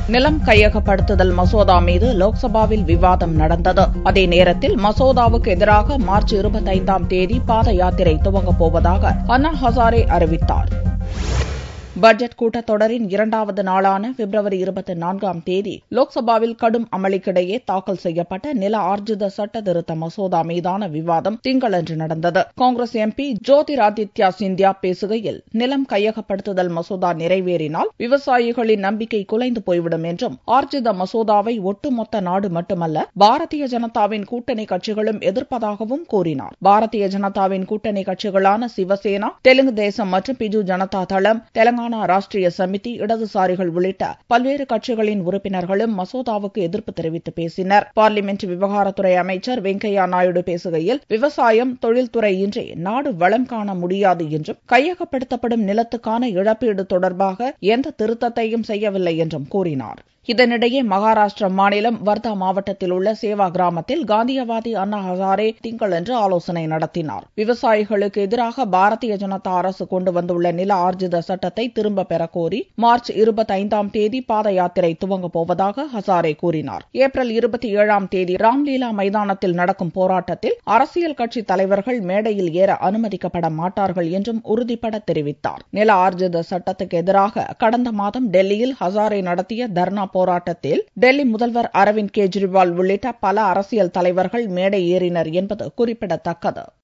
நிலம் கையகப்படுத்துதல் மசோதா மீது லோக்சபாவில் விவாதம் நடந்தது அதே நேரத்தில் மசோதாவுக்கு எதிராக மார்ச் இருபத்தைந்தாம் தேதி பாத யாத்திரை துவங்கப் போவதாக அண்ணா ஹசாரே அறிவித்தார் பட்ஜெட் கூட்டத்தொடரின் இரண்டாவது நாளான பிப்ரவரி இருபத்தி நான்காம் தேதி லோக்சபாவில் கடும் அமளிக்கிடையே தாக்கல் செய்யப்பட்ட நில ஆர்ஜித சட்ட திருத்த மசோதா மீதான விவாதம் திங்களன்று நடந்தது காங்கிரஸ் எம்பி ஜோதிராதித்யா சிந்தியா பேசுகையில் நிலம் கையகப்படுத்துதல் மசோதா நிறைவேறினால் விவசாயிகளின் நம்பிக்கை குலைந்து போய்விடும் என்றும் ஆர்ஜித மசோதாவை ஒட்டுமொத்த நாடு மட்டுமல்ல பாரதிய ஜனதாவின் கூட்டணி கட்சிகளும் எதிர்ப்பதாகவும் கூறினார் பாரதிய ஜனதாவின் கூட்டணி கட்சிகளான சிவசேனா தெலுங்கு தேசம் மற்றும் பிஜு ஜனதா தளம் தெலங்கானா தெலங்கானா ராஷ்டிரிய சமிதி இடதுசாரிகள் உள்ளிட்ட பல்வேறு கட்சிகளின் உறுப்பினர்களும் மசோதாவுக்கு எதிர்ப்பு தெரிவித்து பேசினர் பார்லிமெண்ட் விவகாரத்துறை அமைச்சர் வெங்கையா நாயுடு பேசுகையில் விவசாயம் தொழில்துறை இன்றி நாடு வளம் காண முடியாது என்றும் கையகப்படுத்தப்படும் நிலத்துக்கான இழப்பீடு தொடர்பாக எந்த திருத்தத்தையும் செய்யவில்லை என்றும் கூறினார் இதனிடையே மகாராஷ்டிர மாநிலம் வர்தா மாவட்டத்தில் உள்ள சேவா கிராமத்தில் காந்தியவாதி அண்ணா ஹசாரே திங்களன்று ஆலோசனை நடத்தினார் விவசாயிகளுக்கு எதிராக பாரதிய ஜனதா அரசு கொண்டு வந்துள்ள நில ஆர்ஜித சட்டத்தை திரும்ப பெற கோரி மார்ச் இருபத்தைந்தாம் தேதி பாத யாத்திரை துவங்கப் போவதாக ஹசாரே கூறினார் ஏப்ரல் இருபத்தி ஏழாம் தேதி ராம்லீலா மைதானத்தில் நடக்கும் போராட்டத்தில் அரசியல் கட்சி தலைவர்கள் மேடையில் ஏற அனுமதிக்கப்பட மாட்டார்கள் என்றும் உறுதிபட தெரிவித்தார் நில ஆர்ஜித சட்டத்துக்கு எதிராக கடந்த மாதம் டெல்லியில் ஹசாரே நடத்திய தர்ணா போராட்டத்தில் டெல்லி முதல்வர் அரவிந்த் கெஜ்ரிவால் உள்ளிட்ட பல அரசியல் தலைவர்கள் மேடை ஏறினர் என்பது குறிப்பிடத்தக்கது